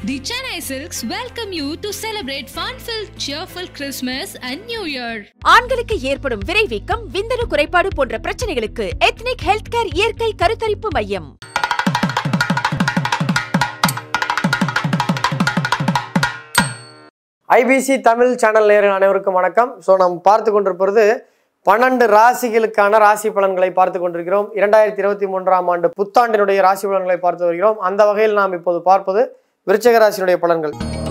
The Chennai Silks welcome you to celebrate fun-filled, cheerful Christmas and New Year. ஆண்களுக்கு ஏற்படும் விரைவீக்கம் விந்தணு குறைபாடு போன்ற பிரச்சனைகளுக்கு எத்னிக் ஹெல்த் கேர் இயற்கை கருத்தரிப்பு மையம் ஐபிசி தமிழ் சேனல் நேயர்கள் அனைவருக்கும் வணக்கம் ஸோ நாம் பார்த்து கொண்டிருப்பது பன்னெண்டு ராசிகளுக்கான ராசி பலன்களை பார்த்து கொண்டிருக்கிறோம் இரண்டாயிரத்தி இருபத்தி மூன்றாம் ஆண்டு புத்தாண்டினுடைய ராசி பலன்களை பார்த்து வருகிறோம் அந்த வகையில் நாம் இப்போது பார்ப்பது விருச்சக ராசியினுடைய பலன்கள்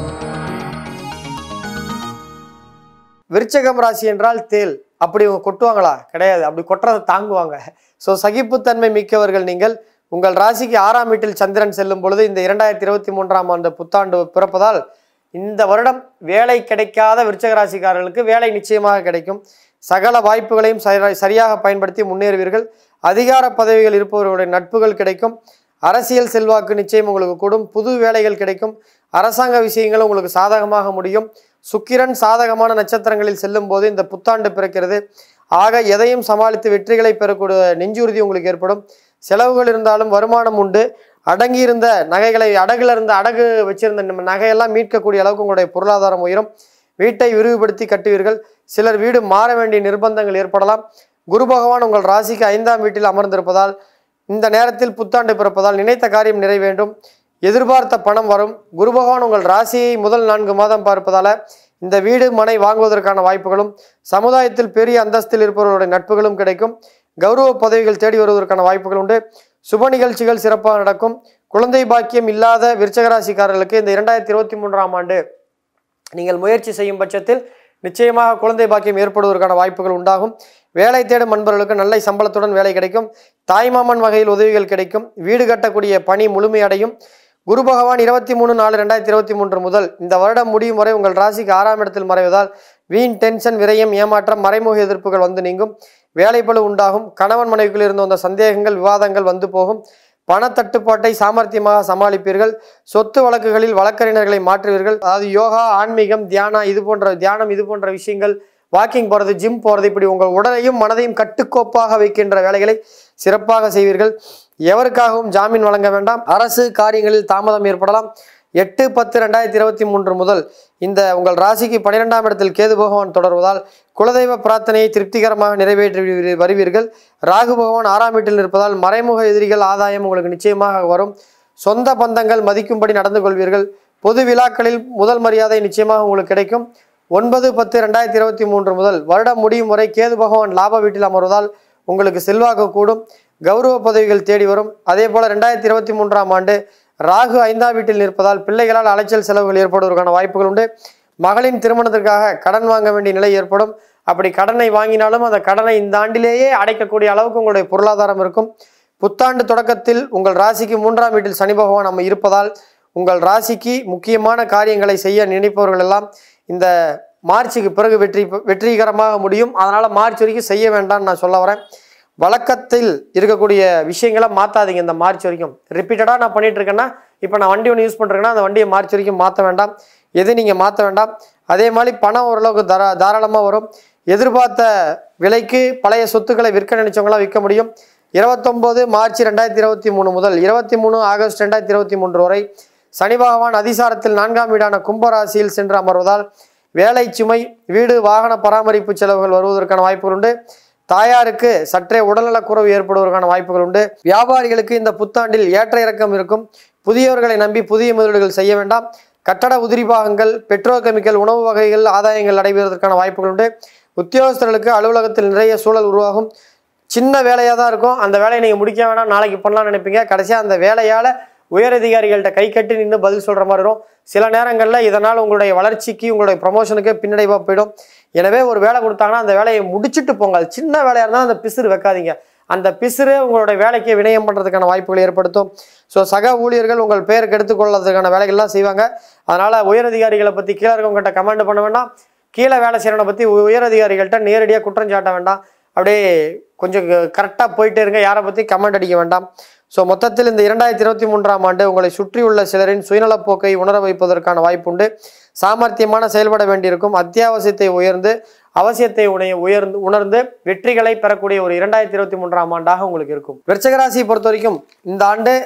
விருச்சகம் ராசி என்றால் தேல் அப்படி இவங்க கொட்டுவாங்களா கிடையாது அப்படி கொட்டுறதை தாங்குவாங்க ஸோ சகிப்புத்தன்மை மிக்கவர்கள் நீங்கள் உங்கள் ராசிக்கு ஆறாம் வீட்டில் சந்திரன் செல்லும் பொழுது இந்த இரண்டாயிரத்தி இருபத்தி மூன்றாம் ஆண்டு புத்தாண்டு பிறப்பதால் இந்த வருடம் வேலை கிடைக்காத விருச்சக ராசிக்காரர்களுக்கு வேலை நிச்சயமாக கிடைக்கும் சகல வாய்ப்புகளையும் சரி- சரியாக பயன்படுத்தி முன்னேறுவீர்கள் அதிகார பதவிகள் இருப்பவர்களுடைய நட்புகள் கிடைக்கும் அரசியல் செல்வாக்கு நிச்சயம் உங்களுக்கு கூடும் புது வேலைகள் கிடைக்கும் அரசாங்க விஷயங்கள் உங்களுக்கு சாதகமாக முடியும் சுக்கிரன் சாதகமான நட்சத்திரங்களில் செல்லும் போது இந்த புத்தாண்டு பிறக்கிறது ஆக எதையும் சமாளித்து வெற்றிகளை பெறக்கூடிய நெஞ்சுறுதி உங்களுக்கு ஏற்படும் செலவுகள் இருந்தாலும் வருமானம் உண்டு அடங்கியிருந்த நகைகளை அடகுல இருந்த அடகு வச்சிருந்த நம்ம நகையெல்லாம் மீட்கக்கூடிய அளவுக்கு உங்களுடைய பொருளாதாரம் உயரும் வீட்டை விரிவுபடுத்தி கட்டுவீர்கள் சிலர் வீடு மாற வேண்டிய நிர்பந்தங்கள் ஏற்படலாம் குரு பகவான் உங்கள் ராசிக்கு ஐந்தாம் வீட்டில் அமர்ந்திருப்பதால் இந்த நேரத்தில் புத்தாண்டு பிறப்பதால் நினைத்த காரியம் நிறைவேண்டும் எதிர்பார்த்த பணம் வரும் குரு பகவான் உங்கள் ராசியை முதல் நான்கு மாதம் பார்ப்பதால இந்த வீடு மனை வாங்குவதற்கான வாய்ப்புகளும் சமுதாயத்தில் பெரிய அந்தஸ்தில் இருப்பவர்களுடைய நட்புகளும் கிடைக்கும் கௌரவ பதவிகள் தேடி வருவதற்கான வாய்ப்புகள் உண்டு சுப நிகழ்ச்சிகள் சிறப்பாக நடக்கும் குழந்தை பாக்கியம் இல்லாத விருச்சகராசிக்காரர்களுக்கு இந்த இரண்டாயிரத்தி இருபத்தி மூன்றாம் ஆண்டு நீங்கள் முயற்சி செய்யும் பட்சத்தில் நிச்சயமாக குழந்தை பாக்கியம் ஏற்படுவதற்கான வாய்ப்புகள் உண்டாகும் வேலை தேடும் நண்பர்களுக்கு நல்ல சம்பளத்துடன் வேலை கிடைக்கும் தாய்மாமன் வகையில் உதவிகள் கிடைக்கும் வீடு கட்டக்கூடிய பணி முழுமையடையும் குரு பகவான் இருபத்தி மூணு நாலு ரெண்டாயிரத்தி இருபத்தி மூன்று முதல் இந்த வருடம் முடியும் வரை உங்கள் ராசிக்கு ஆறாம் இடத்தில் மறைவதால் வீண் டென்ஷன் விரயம் ஏமாற்றம் மறைமுக எதிர்ப்புகள் வந்து நீங்கும் வேலைப்பளு உண்டாகும் கணவன் மனைவிக்குள் இருந்து வந்த சந்தேகங்கள் விவாதங்கள் வந்து போகும் பணத்தட்டுப்பாட்டை சாமர்த்தியமாக சமாளிப்பீர்கள் சொத்து வழக்குகளில் வழக்கறிஞர்களை மாற்றுவீர்கள் அதாவது யோகா ஆன்மீகம் தியானம் இது போன்ற தியானம் இது போன்ற விஷயங்கள் வாக்கிங் போகிறது ஜிம் போகிறது இப்படி உங்கள் உடலையும் மனதையும் கட்டுக்கோப்பாக வைக்கின்ற வேலைகளை சிறப்பாக செய்வீர்கள் எவருக்காகவும் ஜாமீன் வழங்க வேண்டாம் அரசு காரியங்களில் தாமதம் ஏற்படலாம் எட்டு பத்து ரெண்டாயிரத்தி இருபத்தி மூன்று முதல் இந்த உங்கள் ராசிக்கு பன்னிரெண்டாம் இடத்தில் கேது பகவான் தொடர்வதால் குலதெய்வ பிரார்த்தனையை திருப்திகரமாக நிறைவேற்றி வருவீ- வருவீர்கள் ராகு பகவான் ஆறாம் வீட்டில் இருப்பதால் மறைமுக எதிரிகள் ஆதாயம் உங்களுக்கு நிச்சயமாக வரும் சொந்த பந்தங்கள் மதிக்கும்படி நடந்து கொள்வீர்கள் பொது விழாக்களில் முதல் மரியாதை நிச்சயமாக உங்களுக்கு கிடைக்கும் ஒன்பது பத்து ரெண்டாயிரத்தி இருபத்தி மூன்று முதல் வருடம் முடியும் வரை கேது பகவான் லாப வீட்டில் அமர்வதால் உங்களுக்கு செல்வாக்கு கூடும் கௌரவ பதவிகள் தேடி வரும் அதே போல ரெண்டாயிரத்தி இருபத்தி மூன்றாம் ஆண்டு ராகு ஐந்தாம் வீட்டில் நிற்பதால் பிள்ளைகளால் அலைச்சல் செலவுகள் ஏற்படுவதற்கான வாய்ப்புகள் உண்டு மகளின் திருமணத்திற்காக கடன் வாங்க வேண்டிய நிலை ஏற்படும் அப்படி கடனை வாங்கினாலும் அந்த கடனை இந்த ஆண்டிலேயே அடைக்கக்கூடிய அளவுக்கு உங்களுடைய பொருளாதாரம் இருக்கும் புத்தாண்டு தொடக்கத்தில் உங்கள் ராசிக்கு மூன்றாம் வீட்டில் சனி பகவான் நம்ம இருப்பதால் உங்கள் ராசிக்கு முக்கியமான காரியங்களை செய்ய நினைப்பவர்கள் எல்லாம் இந்த மார்ச்சுக்கு பிறகு வெற்றி வெற்றிகரமாக முடியும் அதனால் மார்ச் வரைக்கும் செய்ய வேண்டாம்னு நான் சொல்ல வரேன் வழக்கத்தில் இருக்கக்கூடிய விஷயங்களை மாற்றாதீங்க இந்த மார்ச் வரைக்கும் ரிப்பீட்டடாக நான் பண்ணிட்டு இருக்கேன்னா இப்போ நான் வண்டி ஒன்று யூஸ் பண்ணுறேன்னா அந்த வண்டியை மார்ச் வரைக்கும் மாற்ற வேண்டாம் எது நீங்கள் மாற்ற வேண்டாம் அதே மாதிரி பணம் ஓரளவுக்கு தாரா தாராளமாக வரும் எதிர்பார்த்த விலைக்கு பழைய சொத்துக்களை விற்க நினைச்சவங்களாம் விற்க முடியும் இருபத்தொம்போது மார்ச் ரெண்டாயிரத்தி இருபத்தி மூணு முதல் இருபத்தி மூணு ஆகஸ்ட் ரெண்டாயிரத்தி இருபத்தி மூன்று வரை சனி பகவான் அதிசாரத்தில் நான்காம் வீடான கும்பராசியில் சென்று அமர்வதால் வேலை சுமை வீடு வாகன பராமரிப்பு செலவுகள் வருவதற்கான வாய்ப்புகள் உண்டு தாயாருக்கு சற்றே உடல்நலக்குறைவு ஏற்படுவதற்கான வாய்ப்புகள் உண்டு வியாபாரிகளுக்கு இந்த புத்தாண்டில் ஏற்ற இறக்கம் இருக்கும் புதியவர்களை நம்பி புதிய முதலீடுகள் செய்ய வேண்டாம் கட்டட உதிரி பாகங்கள் பெட்ரோ கெமிக்கல் உணவு வகைகள் ஆதாயங்கள் நடைபெறுவதற்கான வாய்ப்புகள் உண்டு உத்தியோகஸ்தர்களுக்கு அலுவலகத்தில் நிறைய சூழல் உருவாகும் சின்ன வேலையாக தான் இருக்கும் அந்த வேலையை நீங்கள் முடிக்க வேணாம் நாளைக்கு பண்ணலாம்னு நினைப்பீங்க கடைசியாக அந்த வேலையால் உயரதிகாரிகள்கிட்ட கை கட்டி நின்று பதில் சொல்கிற மாதிரி வரும் சில நேரங்களில் இதனால் உங்களுடைய வளர்ச்சிக்கு உங்களுடைய ப்ரமோஷனுக்கு பின்னடைவாக போயிடும் எனவே ஒரு வேலை கொடுத்தாங்கன்னா அந்த வேலையை முடிச்சுட்டு போங்க அது சின்ன வேலையாக இருந்தால் அந்த பிசுறு வைக்காதீங்க அந்த பிசுறு உங்களுடைய வேலைக்கு வினயம் பண்ணுறதுக்கான வாய்ப்புகளை ஏற்படுத்தும் ஸோ சக ஊழியர்கள் உங்கள் பெயருக்கு எடுத்துக்கொள்வதற்கான வேலைகள்லாம் செய்வாங்க அதனால் உயரதிகாரிகளை பற்றி கீழே இருக்கவங்ககிட்ட கமெண்ட் பண்ண வேண்டாம் கீழே வேலை செய்கிறவனை பற்றி உயரதிகாரிகள்கிட்ட நேரடியாக குற்றம் சாட்ட வேண்டாம் அப்படியே கொஞ்சம் கரெக்டாக போயிட்டே இருங்க யாரை பற்றி கமெண்ட் அடிக்க வேண்டாம் ஸோ மொத்தத்தில் இந்த இரண்டாயிரத்தி இருபத்தி மூன்றாம் ஆண்டு உங்களை சுற்றியுள்ள சிலரின் சுயநலப்போக்கை உணர வைப்பதற்கான வாய்ப்புண்டு சாமர்த்தியமான செயல்பட வேண்டியிருக்கும் அத்தியாவசியத்தை உயர்ந்து அவசியத்தை உடைய உயர்ந்து உணர்ந்து வெற்றிகளை பெறக்கூடிய ஒரு இரண்டாயிரத்தி இருபத்தி மூன்றாம் ஆண்டாக உங்களுக்கு இருக்கும் விருச்சகராசியை பொறுத்த வரைக்கும் இந்த ஆண்டு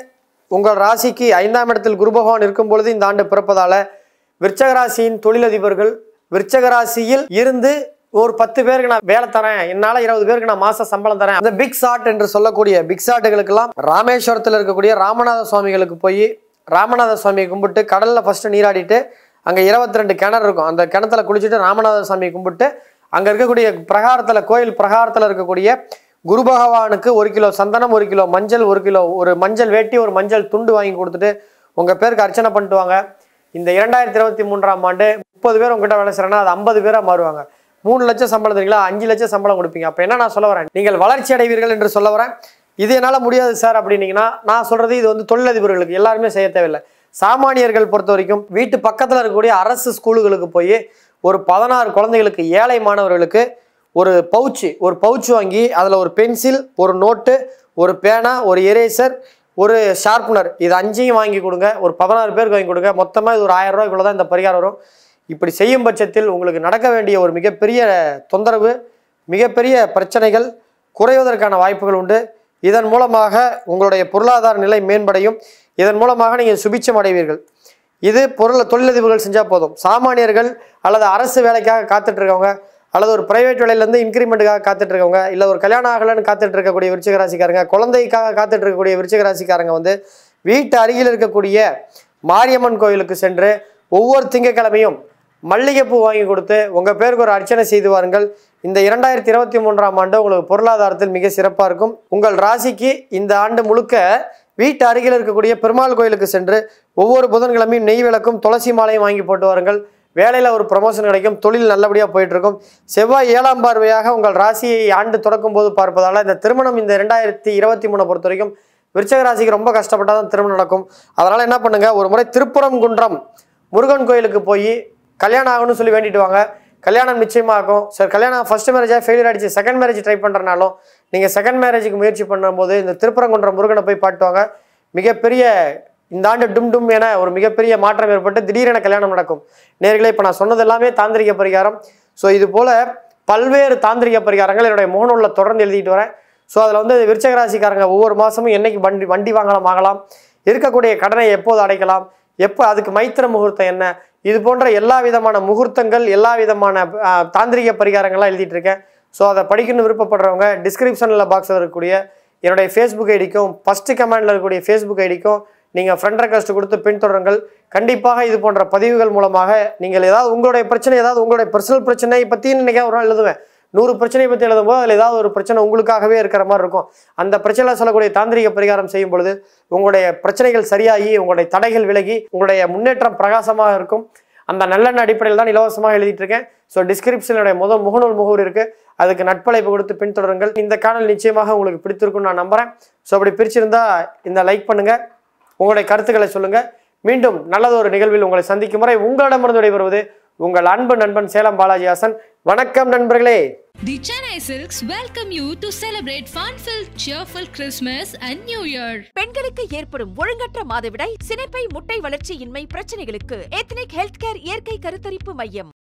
உங்கள் ராசிக்கு ஐந்தாம் இடத்தில் குரு பகவான் இருக்கும் பொழுது இந்த ஆண்டு பிறப்பதால விருச்சக ராசியின் தொழிலதிபர்கள் விருச்சக ராசியில் இருந்து ஒரு பத்து பேருக்கு நான் வேலை தரேன் என்னால இருபது பேருக்கு நான் மாச சம்பளம் தரேன் அந்த பிக் ஷாட் என்று சொல்லக்கூடிய பிக் ஷாட்டுகளுக்கெல்லாம் ராமேஸ்வரத்தில் இருக்கக்கூடிய ராமநாத சுவாமிகளுக்கு போய் ராமநாத சுவாமியை கும்பிட்டு கடல்ல ஃபர்ஸ்ட் நீராடிட்டு அங்க இருபத்தி ரெண்டு கிணறு இருக்கும் அந்த கிணத்துல குளிச்சுட்டு ராமநாத சுவாமியை கும்பிட்டு அங்க இருக்கக்கூடிய பிரகாரத்துல கோயில் பிரகாரத்துல இருக்கக்கூடிய குரு பகவானுக்கு ஒரு கிலோ சந்தனம் ஒரு கிலோ மஞ்சள் ஒரு கிலோ ஒரு மஞ்சள் வேட்டி ஒரு மஞ்சள் துண்டு வாங்கி கொடுத்துட்டு உங்க பேருக்கு அர்ச்சனை பண்ணிட்டு வாங்க இந்த இரண்டாயிரத்தி இருபத்தி மூன்றாம் ஆண்டு முப்பது பேர் உங்ககிட்ட வேலை செய்யறேன்னா அது ஐம்பது பேரா மாறுவாங்க மூணு லட்சம் சம்பளம் தரீங்களா அஞ்சு லட்சம் சம்பளம் கொடுப்பீங்க அப்ப என்ன நான் சொல்ல வரேன் நீங்கள் வளர்ச்சி அடைவீர்கள் என்று சொல்ல வரேன் இது என்னால முடியாது சார் அப்படின்னீங்கன்னா நான் சொல்றது இது வந்து தொழிலதிபர்களுக்கு எல்லாருமே செய்ய தேவையில்லை சாமானியர்கள் பொறுத்த வரைக்கும் வீட்டு பக்கத்துல இருக்கக்கூடிய அரசு ஸ்கூலுகளுக்கு போய் ஒரு பதினாறு குழந்தைகளுக்கு ஏழை மாணவர்களுக்கு ஒரு பவுச்சு ஒரு பவுச் வாங்கி அதில் ஒரு பென்சில் ஒரு நோட்டு ஒரு பேனா ஒரு எரேசர் ஒரு ஷார்ப்னர் இது அஞ்சையும் வாங்கி கொடுங்க ஒரு பதினாறு பேருக்கு வாங்கி கொடுங்க மொத்தமாக இது ஒரு ஆயிரம் ரூபாய்க்குள்ள தான் இந்த பரிகாரம் வரும் இப்படி செய்யும் பட்சத்தில் உங்களுக்கு நடக்க வேண்டிய ஒரு மிகப்பெரிய தொந்தரவு மிகப்பெரிய பிரச்சனைகள் குறைவதற்கான வாய்ப்புகள் உண்டு இதன் மூலமாக உங்களுடைய பொருளாதார நிலை மேம்படையும் இதன் மூலமாக நீங்கள் சுபிச்சம் அடைவீர்கள் இது பொருள் தொழிலதிபர்கள் செஞ்சால் போதும் சாமானியர்கள் அல்லது அரசு வேலைக்காக காத்துட்டு இருக்கவங்க அல்லது ஒரு பிரைவேட் வேலையிலேருந்து இன்க்ரிமெண்ட்டுக்காக காத்துட்டு இருக்கவங்க இல்லை ஒரு கல்யாணம் ஆகலைன்னு காத்துட்டு இருக்கக்கூடிய விருச்சிக ராசிக்காரங்க குழந்தைக்காக காத்துட்டு இருக்கக்கூடிய விருச்சிக ராசிக்காரங்க வந்து வீட்டு அருகில் இருக்கக்கூடிய மாரியம்மன் கோயிலுக்கு சென்று ஒவ்வொரு திங்கட்கிழமையும் மல்லிகைப்பூ வாங்கி கொடுத்து உங்கள் பேருக்கு ஒரு அர்ச்சனை செய்து வாருங்கள் இந்த இரண்டாயிரத்தி இருபத்தி மூன்றாம் ஆண்டு உங்களுக்கு பொருளாதாரத்தில் மிக சிறப்பாக இருக்கும் உங்கள் ராசிக்கு இந்த ஆண்டு முழுக்க வீட்டு அருகில் இருக்கக்கூடிய பெருமாள் கோயிலுக்கு சென்று ஒவ்வொரு புதன்கிழமையும் நெய் விளக்கும் துளசி மாலையும் வாங்கி போட்டு வாருங்கள் வேலையில் ஒரு ப்ரமோஷன் கிடைக்கும் தொழில் நல்லபடியாக போயிட்டு இருக்கும் செவ்வாய் ஏழாம் பார்வையாக உங்கள் ராசியை ஆண்டு தொடக்கும் போது பார்ப்பதால இந்த திருமணம் இந்த ரெண்டாயிரத்தி இருபத்தி மூணை பொறுத்த வரைக்கும் விருச்சக ராசிக்கு ரொம்ப கஷ்டப்பட்டால் தான் திருமணம் நடக்கும் அதனால் என்ன பண்ணுங்க ஒரு முறை திருப்புறங்குன்றம் முருகன் கோயிலுக்கு போய் கல்யாணம் ஆகணும்னு சொல்லி வேண்டிட்டு வாங்க கல்யாணம் நிச்சயமா ஆகும் சார் கல்யாணம் ஃபர்ஸ்ட் மேரேஜாக ஃபெயிலியர் ஆயிடுச்சு செகண்ட் மேரேஜ் ட்ரை பண்ணுறனாலும் நீங்கள் செகண்ட் மேரேஜுக்கு முயற்சி பண்ணும்போது இந்த திருப்பரங்குன்ற முருகனை போய் பாட்டுவாங்க மிகப்பெரிய இந்த ஆண்டு டும் டும் என ஒரு மிகப்பெரிய மாற்றம் ஏற்பட்டு திடீரென கல்யாணம் நடக்கும் நேர்களே இப்போ நான் சொன்னது எல்லாமே தாந்திரிக பரிகாரம் ஸோ இது போல பல்வேறு தாந்திரிக பரிகாரங்கள் என்னுடைய முகநூலில் தொடர்ந்து எழுதிட்டு வரேன் ஸோ அதில் வந்து விருச்சக ராசிக்காரங்க ஒவ்வொரு மாதமும் என்னைக்கு வண்டி வண்டி வாங்கலாம் ஆகலாம் இருக்கக்கூடிய கடனை எப்போது அடைக்கலாம் எப்போ அதுக்கு மைத்திர முகூர்த்தம் என்ன இது போன்ற எல்லா விதமான முகூர்த்தங்கள் எல்லா விதமான ஆ, தாந்திரிக பரிகாரங்கள்லாம் எழுதிட்டு இருக்கேன் ஸோ அதை படிக்கணும்னு விருப்பப்படுறவங்க டிஸ்கிரிப்ஷனில் பாக்ஸில் இருக்கக்கூடிய என்னுடைய ஃபேஸ்புக் ஐடிக்கும் ஃபஸ்ட்டு கமெண்டில் இருக்கக்கூடிய ஃபேஸ்புக் ஐடிக்கும் நீங்கள் ஃப்ரெண்ட் ரெக்வஸ்ட் கொடுத்து பின்தொடருங்கள் கண்டிப்பாக இது போன்ற பதிவுகள் மூலமாக நீங்கள் ஏதாவது உங்களுடைய பிரச்சனை ஏதாவது உங்களுடைய பர்சனல் பிரச்சனை பற்றி இன்னைக்கு ஒரு நாள் எழுதுவேன் நூறு பிரச்சனையை பற்றி எழுதும்போது அதில் ஏதாவது ஒரு பிரச்சனை உங்களுக்காகவே இருக்கிற மாதிரி இருக்கும் அந்த பிரச்சனை சொல்லக்கூடிய தாந்திரிக பரிகாரம் செய்யும் பொழுது உங்களுடைய பிரச்சனைகள் சரியாகி உங்களுடைய தடைகள் விலகி உங்களுடைய முன்னேற்றம் பிரகாசமாக இருக்கும் அந்த நல்லெண்ண அடிப்படையில் தான் இலவசமாக எழுதிட்டு இருக்கேன் ஸோ டிஸ்கிரிப்ஷனுடைய முதல் முகநூல் முகவரி இருக்கு அதுக்கு நட்பழைப்பு கொடுத்து பின்தொடருங்கள் இந்த காணல் நிச்சயமாக உங்களுக்கு பிடித்திருக்கும்னு நான் நம்புறேன் ஸோ அப்படி பிரிச்சிருந்தா இந்த லைக் பண்ணுங்க உங்களுடைய கருத்துக்களை சொல்லுங்க மீண்டும் நல்லது ஒரு நிகழ்வில் உங்களை சந்திக்கும் முறை உங்களிடமிருந்து விடைபெறுவது உங்கள் அன்பு நண்பன் சேலம் பாலாஜி ஹாசன் வணக்கம் நண்பர்களே The Chennai Silks welcome you to celebrate fun-filled, cheerful Christmas and New Year. பெண்களுக்கு ஏற்படும் ஒழுங்கற்ற மாதவிடாய் சினைப்பை முட்டை வளர்ச்சியின்மை பிரச்சனைகளுக்கு எத்னிக் ஹெல்த் கேர் இயற்கை கருத்தரிப்பு மையம்